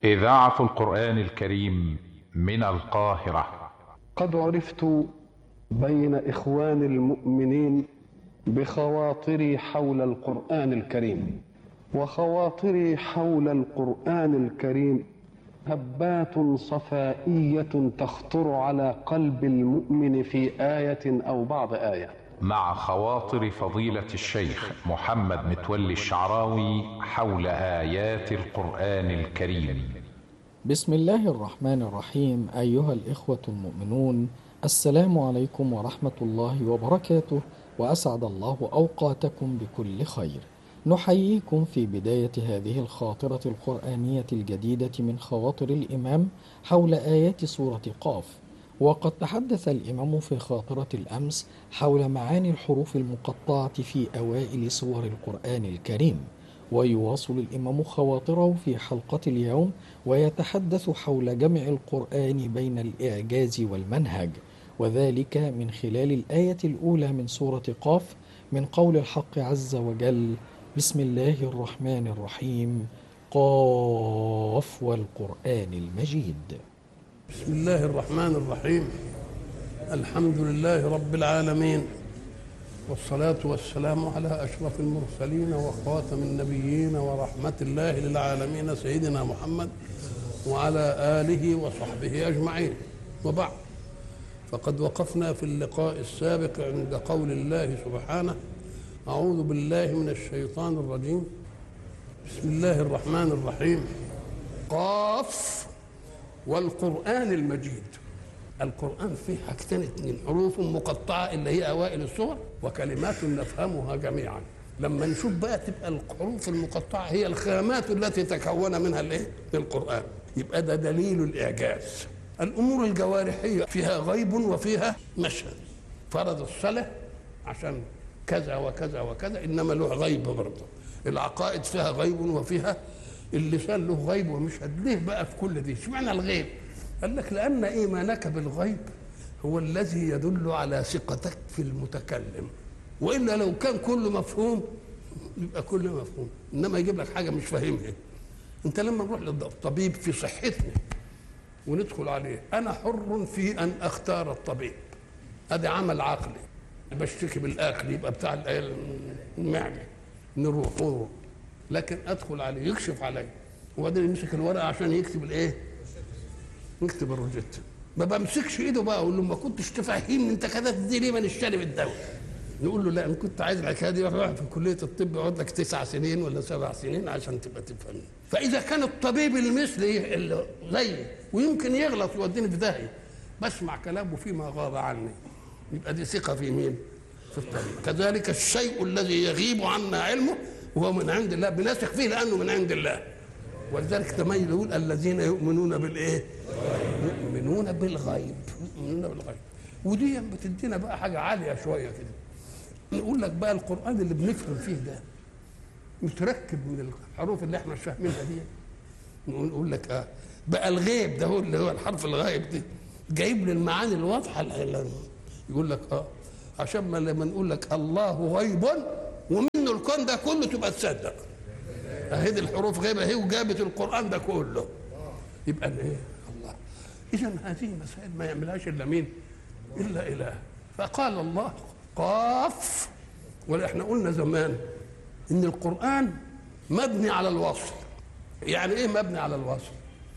إذاعة القرآن الكريم من القاهرة قد عرفت بين إخوان المؤمنين بخواطري حول القرآن الكريم وخواطري حول القرآن الكريم هبات صفائية تخطر على قلب المؤمن في آية أو بعض آية مع خواطر فضيلة الشيخ محمد متولي الشعراوي حول آيات القرآن الكريم بسم الله الرحمن الرحيم أيها الإخوة المؤمنون السلام عليكم ورحمة الله وبركاته وأسعد الله أوقاتكم بكل خير نحييكم في بداية هذه الخاطرة القرآنية الجديدة من خواطر الإمام حول آيات سورة قاف وقد تحدث الإمام في خاطرة الأمس حول معاني الحروف المقطعة في أوائل سور القرآن الكريم ويواصل الإمام خواطره في حلقة اليوم ويتحدث حول جمع القرآن بين الإعجاز والمنهج وذلك من خلال الآية الأولى من سورة قاف من قول الحق عز وجل بسم الله الرحمن الرحيم قاف والقرآن المجيد بسم الله الرحمن الرحيم الحمد لله رب العالمين والصلاة والسلام على أشرف المرسلين وخاتم النبيين ورحمة الله للعالمين سيدنا محمد وعلى آله وصحبه أجمعين وبعد فقد وقفنا في اللقاء السابق عند قول الله سبحانه أعوذ بالله من الشيطان الرجيم بسم الله الرحمن الرحيم قاف والقرآن المجيد القرآن فيه حاجتين اتنين حروف مقطعة اللي هي أوائل السور وكلمات نفهمها جميعا لما نشوف بقى تبقى الحروف المقطعة هي الخامات التي تكون منها الايه؟ القرآن يبقى ده دليل الإعجاز الأمور الجوارحية فيها غيب وفيها مشهد فرض الصلاة عشان كذا وكذا وكذا إنما له غيب برضه العقائد فيها غيب وفيها اللسان له غيب ومشهد ليه بقى في كل دي اشمعنى الغيب قال لك لأن إيمانك بالغيب هو الذي يدل على ثقتك في المتكلم وإلا لو كان كله مفهوم يبقى كله مفهوم إنما يجيب لك حاجة مش فاهمها أنت لما نروح للطبيب في صحتنا وندخل عليه أنا حر في أن أختار الطبيب هذا عمل عقلي بشتكي بالأكل يبقى بتاع المعدة نروح نروح لكن أدخل عليه يكشف علي وبعدين يمسك الورقة عشان يكتب الإيه؟ يكتب الروجيت ما بمسكش ايده بقى اقول له ما كنتش تفهمني انت كده تدي ليه من اشتري الدواء نقول له لا انا كنت عايز الحكايه دي واحد في كليه الطب يقعد لك تسع سنين ولا سبع سنين عشان تبقى تفهمني فاذا كان الطبيب المثلي اللي زيي ويمكن يغلط يوديني في داهيه بسمع كلامه فيما غاب عني يبقى دي ثقه في مين؟ في الطبيب كذلك الشيء الذي يغيب عنا علمه وهو من عند الله بنثق فيه لانه من عند الله ولذلك تميل يقول الذين يؤمنون بالايه؟ يؤمنون بالغيب يؤمنون بالغيب ودي بتدينا بقى حاجه عاليه شويه كده نقول لك بقى القران اللي بنفهم فيه ده متركب من الحروف اللي احنا مش فاهمينها دي نقول لك اه بقى الغيب ده هو اللي هو الحرف الغائب ده جايب لي المعاني الواضحه يقول لك اه عشان ما لما نقول لك الله غيب ومنه الكون ده كله تبقى تصدق اهي دي الحروف غيبه اهي وجابت القران ده كله يبقى ايه الله اذا هذه مسائل ما يعملهاش الا مين الا اله فقال الله قاف ولا احنا قلنا زمان ان القران مبني على الوصل يعني ايه مبني على الوصل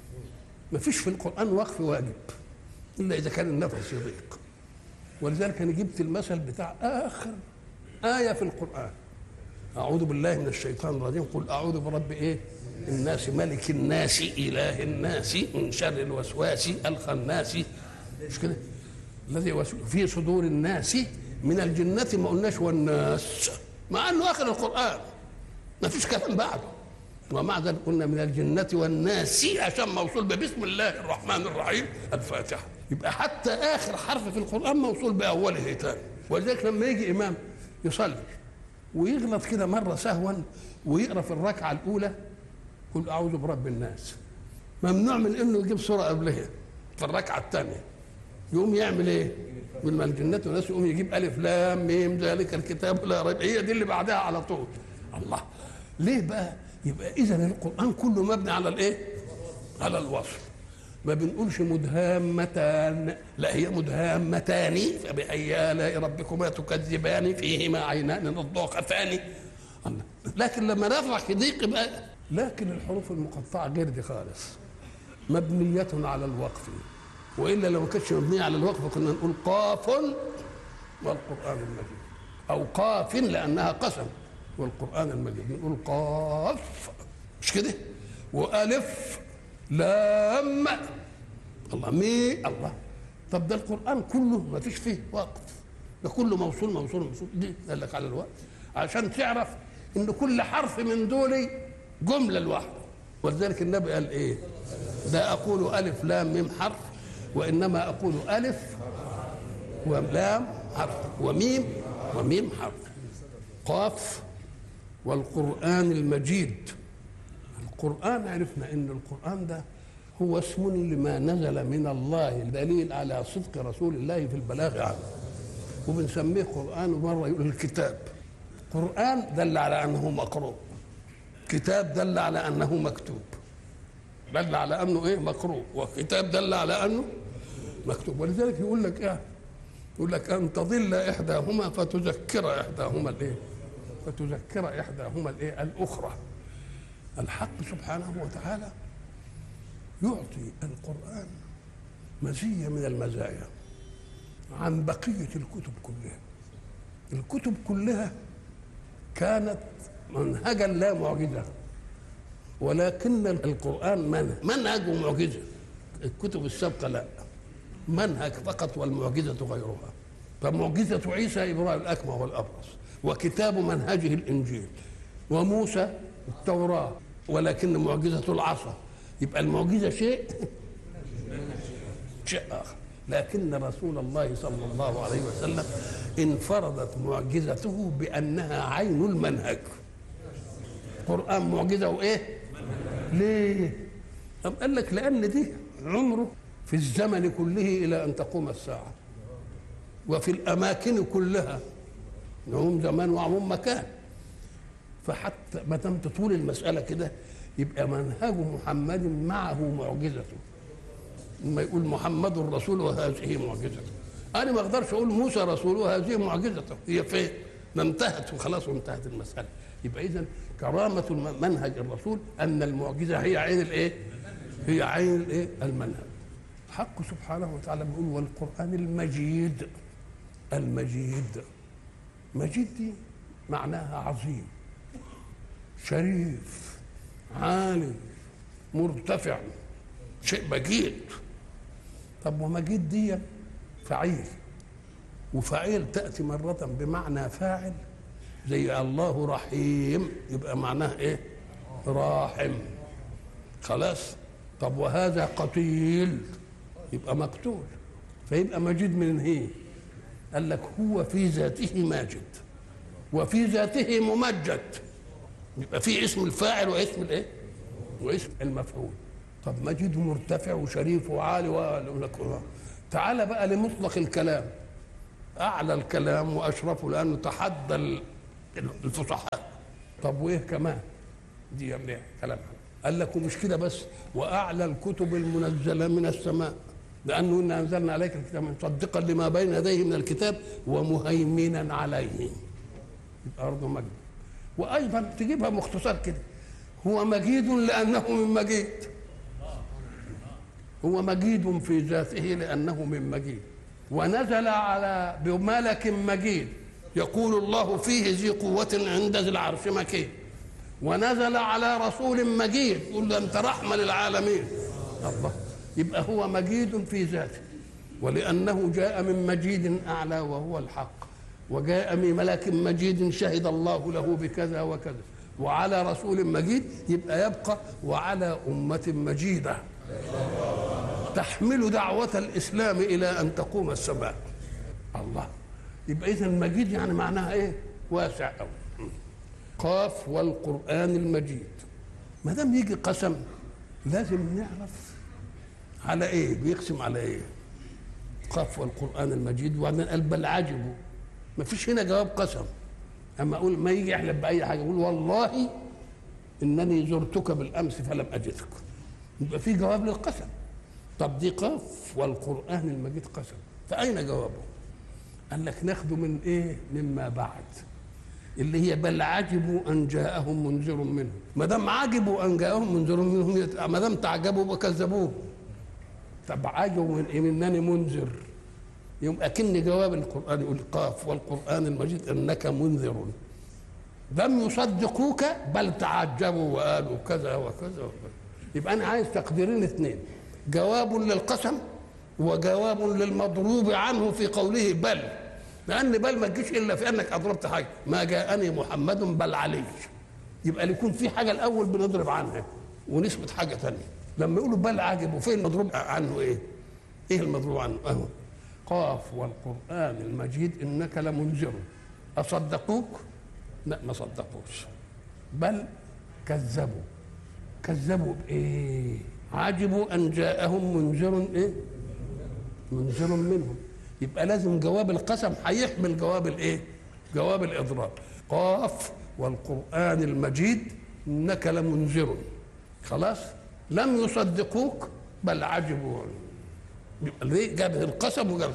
ما فيش في القران وقف واجب الا اذا كان النفس يضيق ولذلك انا جبت المثل بتاع اخر ايه في القران أعوذ بالله من الشيطان الرجيم قل أعوذ برب إيه الناس ملك الناس إله الناس من شر الوسواس الخناس مش كده الذي في صدور الناس من الجنة ما قلناش والناس مع أنه آخر القرآن ما فيش كلام بعده ومع ذلك قلنا من الجنة والناس عشان موصول ببسم الله الرحمن الرحيم الفاتحة يبقى حتى آخر حرف في القرآن موصول بأوله تاني ولذلك لما يجي إمام يصلي ويغلط كده مرة سهوا ويقرا في الركعة الأولى قل أعوذ برب الناس ممنوع من إنه يجيب سورة قبلها في الركعة الثانية يقوم يعمل إيه؟ من الجنة والناس يقوم يجيب ألف لام ميم ذلك الكتاب لا ريب هي دي اللي بعدها على طول الله ليه بقى؟ يبقى إذا القرآن كله مبني على الإيه؟ على الوصل ما بنقولش مدهامتان لا هي مدهامتان فبأي آلاء ربكما تكذبان فيهما عينان نضاختان الله. لكن لما نرفع في ضيق بقى لكن الحروف المقطعة غير دي خالص مبنية على الوقف وإلا لو ما كانتش مبنية على الوقف كنا نقول قاف والقرآن المجيد أو قاف لأنها قسم والقرآن المجيد نقول قاف مش كده وألف لام الله مي الله طب ده القرآن كله ما فيش فيه وقف ده كله موصول موصول موصول دي قال لك على الوقت عشان تعرف ان كل حرف من دول جمله لوحده ولذلك النبي قال ايه لا اقول الف لام ميم حرف وانما اقول الف ولام حرف وميم وميم حرف قاف والقران المجيد القران عرفنا ان القران ده هو اسم لما نزل من الله دليل على صدق رسول الله في البلاغ عنه وبنسميه قرآن ومرة يقول الكتاب قرآن دل على أنه مقروء كتاب دل على أنه مكتوب دل على أنه إيه مقروء وكتاب دل على أنه مكتوب ولذلك يقول لك إيه يقول لك أن تضل إحداهما فتذكر إحداهما الإيه فتذكر إحداهما الإيه الأخرى الحق سبحانه وتعالى يعطي القرآن مزية من المزايا عن بقية الكتب كلها الكتب كلها كانت منهجا لا معجزة ولكن القرآن منهج منهج ومعجزة الكتب السابقة لا منهج فقط والمعجزة غيرها فمعجزة عيسى إبراهيم الأكمه والأبرص وكتاب منهجه الإنجيل وموسى التوراة ولكن معجزة العصا يبقى المعجزة شيء شيء آخر لكن رسول الله صلى الله عليه وسلم انفردت معجزته بأنها عين المنهج قرآن معجزة وإيه ليه أم قال لك لأن دي عمره في الزمن كله إلى أن تقوم الساعة وفي الأماكن كلها عموم زمان وعموم مكان فحتى ما دام تطول المسألة كده يبقى منهج محمد معه معجزته لما يقول محمد رسول وهذه معجزته انا ما اقدرش اقول موسى رسول وهذه معجزته هي فين ما انتهت وخلاص وانتهت المساله يبقى اذا كرامه منهج الرسول ان المعجزه هي عين الايه هي عين الايه المنهج حق سبحانه وتعالى بيقول والقران المجيد المجيد مجيد دي معناها عظيم شريف عالي مرتفع شيء مجيد طب ومجيد دي فعيل وفعيل تأتي مرة بمعنى فاعل زي الله رحيم يبقى معناه ايه راحم خلاص طب وهذا قتيل يبقى مقتول فيبقى مجيد من هي قال لك هو في ذاته ماجد وفي ذاته ممجد يبقى في اسم الفاعل واسم الايه واسم المفعول طب مجيد مرتفع وشريف وعالي ويقول لك تعال بقى لمطلق الكلام اعلى الكلام واشرفه لانه تحدى الفصحاء طب وايه كمان دي يعني كلام قال لك ومش كده بس واعلى الكتب المنزله من السماء لانه انا انزلنا عليك الكتاب مصدقا لما بين يديه من الكتاب ومهيمنا عليه يبقى برضه مجد وايضا تجيبها مختصر كده هو مجيد لانه من مجيد هو مجيد في ذاته لانه من مجيد ونزل على بملك مجيد يقول الله فيه ذي قوة عند ذي العرش مكين ونزل على رسول مجيد يقول أنت رحمة للعالمين الله يبقى هو مجيد في ذاته ولأنه جاء من مجيد أعلى وهو الحق وجاء من ملك مجيد شهد الله له بكذا وكذا وعلى رسول مجيد يبقى يبقى وعلى أمة مجيدة تحمل دعوة الإسلام إلى أن تقوم السماء الله يبقى إذا مجيد يعني معناها إيه واسع أوي قاف والقرآن المجيد ما دام يجي قسم لازم نعرف على إيه بيقسم على إيه قاف والقرآن المجيد وبعدين قال بل عجبوا ما فيش هنا جواب قسم اما اقول ما يجي يحلف باي حاجه يقول والله انني زرتك بالامس فلم اجدك يبقى في جواب للقسم طب دي قاف والقرآن المجيد قسم فأين جوابه قال لك ناخده من ايه مما بعد اللي هي بل عجبوا ان جاءهم منذر منهم ما دام عجبوا ان جاءهم منذر منهم يت- ما دام تعجبوا وكذبوه طب عجبوا من ايه منني منذر يوم اكن جواب القران يقول قاف والقران المجيد انك منذر لم يصدقوك بل تعجبوا وقالوا كذا وكذا وكذا يبقى انا عايز تقديرين اثنين جواب للقسم وجواب للمضروب عنه في قوله بل لان بل ما تجيش الا في انك اضربت حاجه ما جاءني محمد بل علي يبقى يكون في حاجه الاول بنضرب عنها ونثبت حاجه ثانيه لما يقولوا بل عجب وفين المضروب عنه ايه؟ ايه المضروب عنه؟ اهو قاف والقران المجيد انك لمنذر اصدقوك؟ لا ما صدقوش بل كذبوا كذبوا بايه؟ عجبوا ان جاءهم منذر ايه؟ منذر منهم يبقى لازم جواب القسم هيحمل جواب الايه؟ جواب الاضراب قاف والقران المجيد انك لمنذر خلاص؟ لم يصدقوك بل عجبوا يبقى ليه جاب القسم وجاب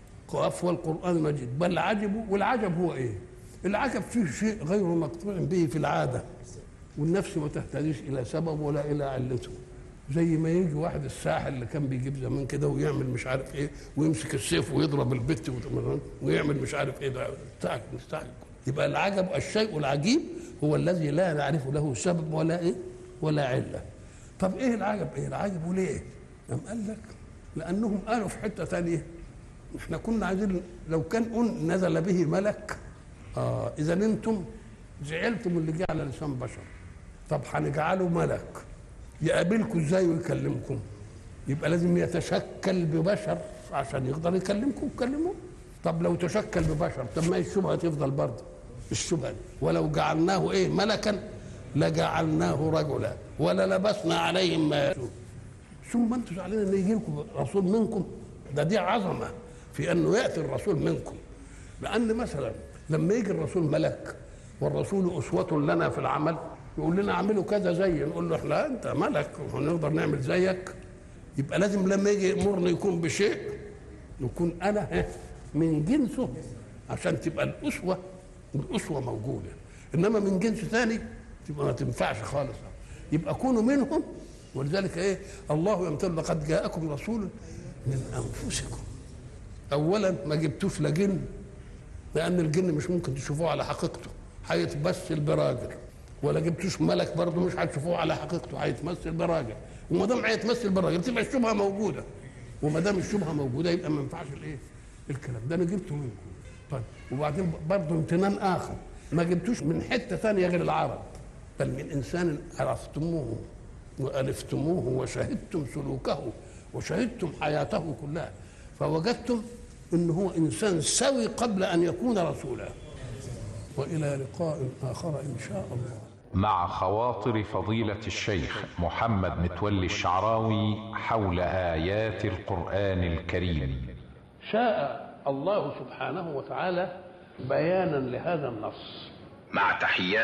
قاف والقران المجيد بل عجبوا والعجب هو ايه؟ العجب فيه شيء غير مقطوع به في العاده والنفس ما تهتديش الى سبب ولا الى علته زي ما يجي واحد الساحل اللي كان بيجيب زمان كده ويعمل مش عارف ايه ويمسك السيف ويضرب البت وت- ويعمل مش عارف ايه ده مستعجل مستعجل يبقى العجب الشيء العجيب هو الذي لا نعرف له سبب ولا ايه ولا عله طب ايه العجب ايه العجب وليه قام قال لك لانهم قالوا في حته ثانيه احنا كنا عايزين لو كان قل نزل به ملك اه اذا انتم زعلتم اللي جه على لسان بشر طب هنجعله ملك يقابلكم ازاي ويكلمكم يبقى لازم يتشكل ببشر عشان يقدر يكلمكم ويكلمه طب لو تشكل ببشر طب ما هي الشبهه تفضل برضه الشبهه دي. ولو جعلناه ايه ملكا لجعلناه رجلا ولا لبسنا عليهم ما يلبسون. ثم انتم زعلانين ان يجي لكم رسول منكم ده دي عظمه في انه ياتي الرسول منكم لان مثلا لما يجي الرسول ملك والرسول اسوه لنا في العمل يقول لنا اعملوا كذا زي نقول له احنا انت ملك وهنقدر نعمل زيك يبقى لازم لما يجي يامرنا يكون بشيء نكون انا ها من جنسه عشان تبقى الاسوه الاسوه موجوده انما من جنس ثاني تبقى ما تنفعش خالص يبقى كونوا منهم ولذلك ايه الله يمتن لقد جاءكم رسول من انفسكم اولا ما جبتوش لا جن لان الجن مش ممكن تشوفوه على حقيقته هيتمثل براجل ولا جبتوش ملك برضه مش هتشوفوه على حقيقته هيتمثل براجل وما دام هيتمثل براجل تبقى الشبهه موجوده وما دام الشبهه موجوده يبقى ما ينفعش الايه الكلام ده انا جبته منكم طيب وبعدين برضه امتنان اخر ما جبتوش من حته ثانيه غير العرب بل من انسان عرفتموه والفتموه وشهدتم سلوكه وشهدتم حياته كلها فوجدتم انه هو انسان سوي قبل ان يكون رسولا والى لقاء اخر ان شاء الله مع خواطر فضيلة الشيخ محمد متولي الشعراوي حول آيات القرآن الكريم شاء الله سبحانه وتعالى بيانا لهذا النص مع تحيات